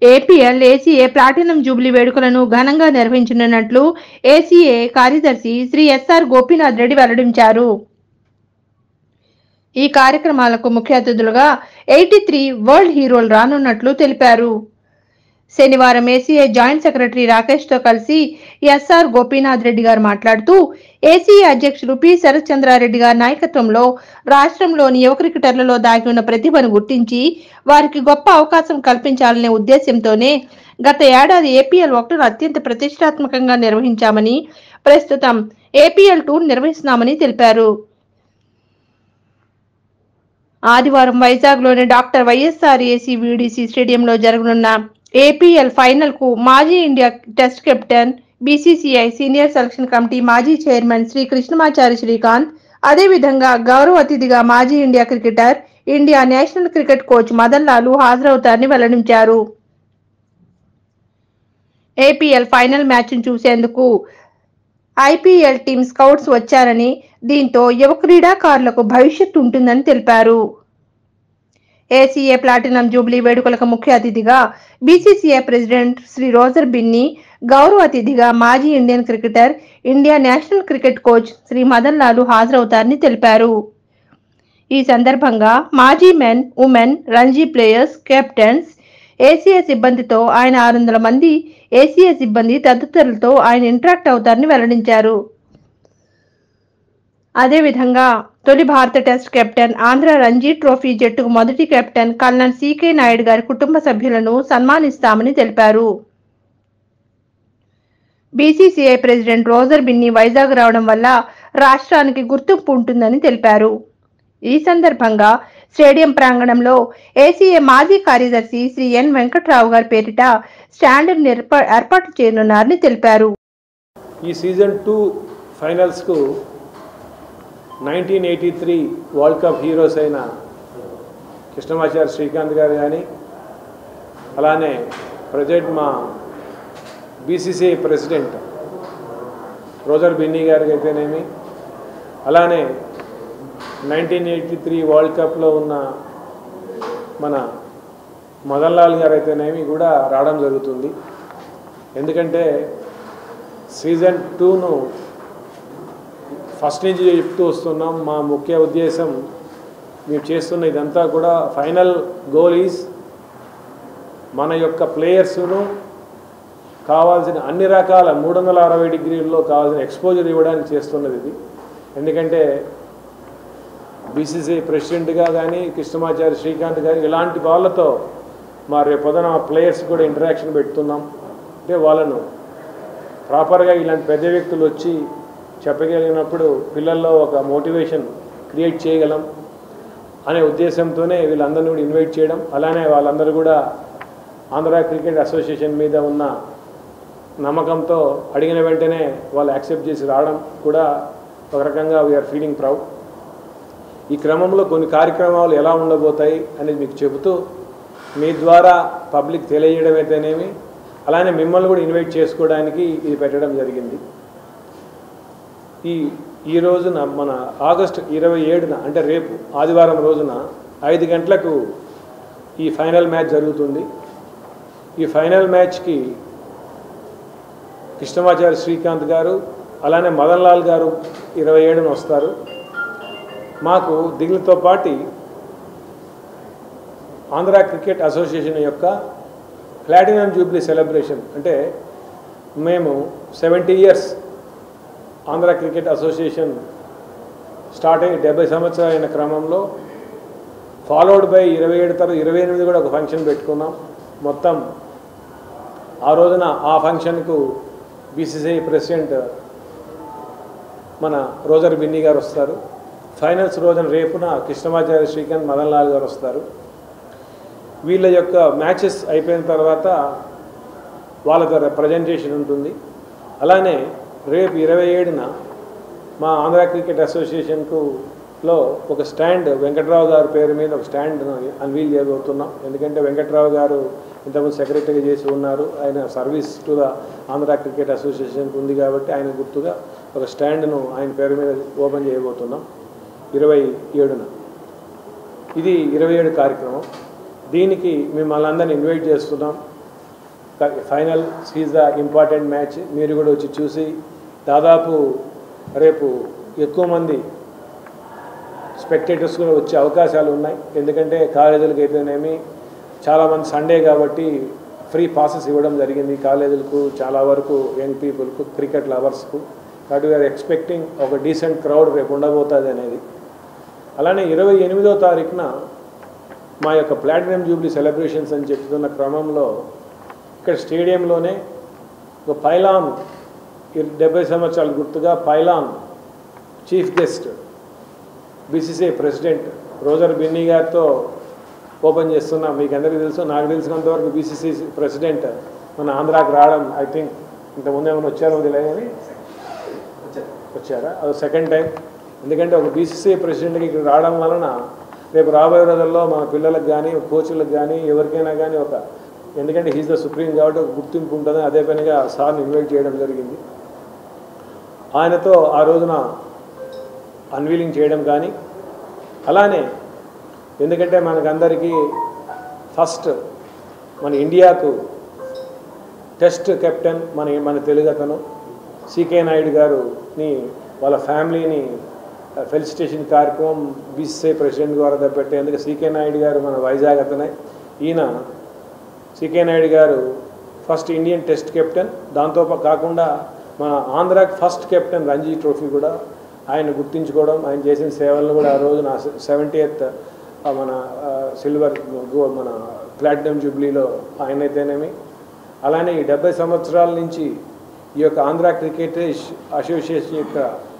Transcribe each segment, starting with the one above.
APL ACA platinum Jubilee వేడుకలను ఘనంగా నిర్వహించనున్నట్లు ఏసీఏ కార్యదర్శి శ్రీ ఎస్ఆర్ గోపీనాథ్ రెడ్డి వెల్లడించారు ఈ కార్యక్రమాలకు ముఖ్య అతిథులుగా ఎయిటీ త్రీ వరల్డ్ హీరోలు రానున్నట్లు తెలిపారు శనివారం ఏసీఏ జాయింట్ సెక్రటరీ రాకేష్ తో కలిసి ఎస్ఆర్ గోపీనాథ్ రెడ్డి గారు మాట్లాడుతూ ఏసీఏ అధ్యక్షులు పి శరత్చంద్రారెడ్డి గారి నాయకత్వంలో రాష్ట్రంలోని యువ క్రికెటర్లలో దాగి ఉన్న ప్రతిభను గుర్తించి వారికి గొప్ప అవకాశం కల్పించాలనే ఉద్దేశంతోనే గత ఏడాది ఏపీఎల్ ఒకటిను అత్యంత ప్రతిష్టాత్మకంగా నిర్వహించామని ప్రస్తుతం ఏపీఎల్ టూర్ నిర్వహిస్తున్నామని తెలిపారు ఆదివారం వైజాగ్లోని డాక్టర్ వైఎస్ఆర్ ఏసీ వీడీసీ స్టేడియంలో జరగనున్న ఏపీఎల్ ఫైనల్ కు మాజీ India test captain BCCI senior selection committee మాజీ చైర్మన్ శ్రీ కృష్ణమాచారి శ్రీకాంత్ అదేవిధంగా గౌరవ అతిథిగా మాజీ India cricketer India national cricket coach Madan Lal హాజరవుతారని వెల్లడించారు ఏపీఎల్ ఫైనల్ మ్యాచ్ను చూసేందుకు ఐపీఎల్ టీమ్ స్కౌట్స్ వచ్చారని దీంతో యువ క్రీడాకారులకు భవిష్యత్తు ఉంటుందని తెలిపారు ఏసీఏ ప్లాటినం జూబ్లీ వేడుకలకు ముఖ్య అతిథిగా బీసీసీఐ ప్రెసిడెంట్ శ్రీ రోజర్ బిన్ని గౌరవ అతిథిగా మాజీ Indian cricketer India national cricket coach Shri Madan Lal హాజరవుతారని తెలిపారు ఈ సందర్భంగా మాజీ men women Ranji players captains ACA సిబ్బందితో ఆయన ఆరు వందల మంది ఏసీఏ సిబ్బంది తదితరులతో ఆయన ఇంటరాక్ట్ అవుతారని వెల్లడించారు అదేవిధంగా తొలి భారత test captain Andhra Ranji trophy జట్టుకు మొదటి కెప్టెన్ కల్నల్ సీకే నాయుడు గారి కుటుంబ సభ్యులను సన్మానిస్తామని తెలిపారు బీసీసీఐ ప్రెసిడెంట్ రోజర్ బిన్ని వైజాగ్ రావడం వల్ల రాష్ట్రానికి గుర్తింపు ఉంటుందని తెలిపారు ఈ సందర్భంగా స్టేడియం ప్రాంగణంలో ఏసీఏ మాజీ కార్యదర్శి శ్రీ ఎన్ వెంకట్రావు గారి పేరిట స్టాండ్ ఏర్పాటు చేయనున్నారని తెలిపారు ఈ సీజన్ టూ ఫైనల్స్కు nineteen eighty three world cup heroes అయిన కృష్ణమాచారి శ్రీకాంత్ గారు కానీ అలానే ప్రజెంట్ మా బీసీసీఐ ప్రెసిడెంట్ రోజర్ బిన్నీ గారికి అయితేనేమి అలానే నైన్టీన్ ఎయిటీ త్రీ వరల్డ్ కప్లో ఉన్న మన మదన్ లాల్ గారు అయితేనేమి కూడా రావడం జరుగుతుంది ఎందుకంటే సీజన్ టూను ఫస్ట్ నుంచి చెప్తూ వస్తున్నాం మా ముఖ్య ఉద్దేశం మేము చేస్తున్న ఇదంతా కూడా ఫైనల్ గోల్ ఈజ్ మన యొక్క ప్లేయర్స్ను కావాల్సిన అన్ని రకాల మూడు వందల అరవై డిగ్రీల్లో కావాల్సిన ఎక్స్పోజర్ ఇవ్వడానికి చేస్తున్నది ఇది ఎందుకంటే బీసీసీ ప్రెసిడెంట్గా కానీ కృష్ణమాచారి శ్రీకాంత్ గారు ఇలాంటి వాళ్ళతో మా రేపు పొద్దున ప్లేయర్స్ కూడా ఇంటరాక్షన్ పెడుతున్నాం అంటే వాళ్ళను ప్రాపర్గా ఇలాంటి పెద్ద వ్యక్తులు వచ్చి చెప్పగలిగినప్పుడు పిల్లల్లో ఒక మోటివేషన్ క్రియేట్ చేయగలం అనే ఉద్దేశంతోనే వీళ్ళందరినీ కూడా ఇన్వైట్ చేయడం అలానే వాళ్ళందరూ కూడా ఆంధ్ర క్రికెట్ అసోసియేషన్ మీద ఉన్న నమ్మకంతో అడిగిన వెంటనే వాళ్ళు యాక్సెప్ట్ చేసి రావడం కూడా ఒక రకంగా వీఆర్ ఫీలింగ్ ప్రౌడ్ ఈ క్రమంలో కొన్ని కార్యక్రమాలు ఎలా ఉండబోతాయి అనేది మీకు చెబుతూ మీ ద్వారా పబ్లిక్ తెలియజేయడం అయితేనేమి అలానే మిమ్మల్ని కూడా ఇన్వైట్ చేసుకోవడానికి ఇది పెట్టడం జరిగింది ఈ ఈ రోజున మన ఆగస్టు ఇరవై ఏడున అంటే రేపు ఆదివారం రోజున ఐదు గంటలకు ఈ ఫైనల్ మ్యాచ్ జరుగుతుంది ఈ ఫైనల్ మ్యాచ్కి కృష్ణమాచారి శ్రీకాంత్ గారు అలానే మదన్ లాల్ గారు ఇరవై ఏడున వస్తారు మాకు దీనితో పాటు ఆంధ్ర క్రికెట్ అసోసియేషన్ యొక్క ప్లాటినం జూబ్లీ సెలబ్రేషన్ అంటే మేము seventy years Andhra cricket association start అయ్యి డెబ్బై సంవత్సరాలు అయిన క్రమంలో ఫాలోడ్ బై ఇరవై ఏడు తర్వాత ఇరవై ఎనిమిది కూడా ఒక ఫంక్షన్ పెట్టుకున్నాం మొత్తం ఆ రోజున ఆ ఫంక్షన్కు బీసీసీఐ ప్రెసిడెంట్ మన రోజర్ బిన్నీ గారు వస్తారు ఫైనల్స్ రోజున రేపున కృష్ణమాచార్య శ్రీకాంత్ మదన్ లాల్ గారు వస్తారు వీళ్ళ యొక్క మ్యాచెస్ అయిపోయిన తర్వాత వాళ్ళ ద్వారా ప్రజెంటేషన్ ఉంటుంది అలానే రేపు ఇరవై ఏడున మా ఆంధ్ర క్రికెట్ అసోసియేషన్కు లో ఒక స్టాండ్ వెంకట్రావు గారి పేరు మీద ఒక స్టాండ్ అన్వీల్ చేయబోతున్నాం ఎందుకంటే వెంకట్రావు గారు ఇంతకుముందు సెక్రటరీ చేసి ఉన్నారు ఆయన service to the Andhra cricket అసోసియేషన్కి ఉంది కాబట్టి ఆయన గుర్తుగా ఒక స్టాండ్ను ఆయన పేరు మీద ఓపెన్ చేయబోతున్నాం ఇరవై ఏడున ఇది ఇరవై ఏడు కార్యక్రమం దీనికి మిమ్మల్ని అందరినీ ఇన్వైట్ చేస్తున్నాం final is the important match మీరు కూడా వచ్చి చూసి దాదాపు రేపు ఎక్కువ మంది స్పెక్టేటర్స్ కూడా వచ్చే అవకాశాలు ఉన్నాయి ఎందుకంటే కాలేజీలకు అయితేనేమి చాలామంది సండే కాబట్టి ఫ్రీ పాసెస్ ఇవ్వడం జరిగింది కాలేజీలకు చాలా వరకు యంగ్ పీపుల్కు క్రికెట్ లవర్స్కు కాబట్టి వీఆర్ ఎక్స్పెక్టింగ్ ఒక డీసెంట్ క్రౌడ్ రేపు ఉండబోతుంది అనేది అలానే ఇరవై ఎనిమిదో తారీఖున మా యొక్క ప్లాటినం జూబ్లీ సెలబ్రేషన్స్ అని చెప్తున్న క్రమంలో ఇక్కడ స్టేడియంలోనే ఒక పైలాన్ ఇర్- డెబ్బై సంవత్సరాల గుర్తుగా pylon chief guest BCC president Roger Binny గారితో ఓపెన్ చేస్తున్నాం మీకు అందరికీ తెలుసు నాకు తెలిసినంత వరకు బీసీసీ ప్రెసిడెంట్ మన ఆంధ్రాకి రావడం ఐ థింక్ ఇంతకుముందు ఏమైనా వచ్చారో తెలియదు కానీ వచ్చారా అది సెకండ్ టైం ఎందుకంటే ఒక బీసీసీ ప్రెసిడెంట్కి ఇక్కడ రావడం వలన రేపు రాబోయే రోజుల్లో మన పిల్లలకు కానీ కోచ్లకు కానీ ఎవరికైనా కానీ ఒక ఎందుకంటే హీజ్ ద సుప్రీం కాబట్టి ఒక గుర్తింపు ఉంటుంది అదే పనిగా సార్ని ఇన్వైట్ చేయడం జరిగింది ఆయనతో ఆ రోజున అన్వీలింగ్ చేయడం కానీ అలానే ఎందుకంటే మనకందరికీ ఫస్ట్ మన ఇండియాకు టెస్ట్ కెప్టెన్ మన మన తెలుగు అతను సికే నాయుడు గారుని వాళ్ళ ఫ్యామిలీని ఫెలిసిటేషన్ కార్యక్రమం బీసీసీ ప్రెసిడెంట్ ద్వారా పెట్టేందుకు సికే నాయుడు గారు మన వైజాగ్ అతనే ఈయన సికే నాయుడు గారు ఫస్ట్ ఇండియన్ టెస్ట్ కెప్టెన్ దాంతో పా- కాకుండా మన ఆంధ్రాకి ఫస్ట్ కెప్టెన్ రంజీ ట్రోఫీ కూడా ఆయన గుర్తించుకోవడం ఆయన చేసిన సేవలను కూడా ఆ రోజున సెవెంటీ ఎయిత్ మన సిల్వర్ మన ప్లాటినం జూబ్లీలో ఆయన అయితేనేమి అలానే ఈ డెబ్బై సంవత్సరాల నుంచి ఈ యొక్క ఆంధ్ర క్రికెట్ అసోసియేషన్ యొక్క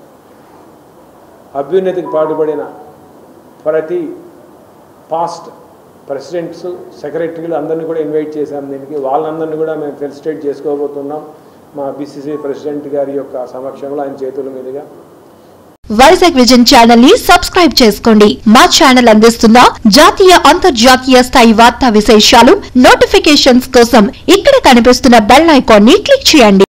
అభ్యున్నతికి పాటుపడిన ప్రతి పాస్ట్ ప్రెసిడెంట్స్ సెక్రటరీలు అందరినీ కూడా ఇన్వైట్ చేశాం దీనికి వాళ్ళందరినీ కూడా మేము ఫెలిసిటేట్ చేసుకోబోతున్నాం మా బీసీసీ ప్రెసిడెంట్ గారి యొక్క సమక్షంలో ఆయన చేతుల మీదుగా వైజాగ్ విజన్ ఛానల్ ని సబ్స్క్రైబ్ చేసుకోండి మా ఛానల్ అందిస్తున్న జాతీయ అంతర్జాతీయ స్థాయి వార్తా విశేషాలు నోటిఫికేషన్స్ కోసం ఇక్కడ కనిపిస్తున్న బెల్ ఐకాన్ ని క్లిక్ చేయండి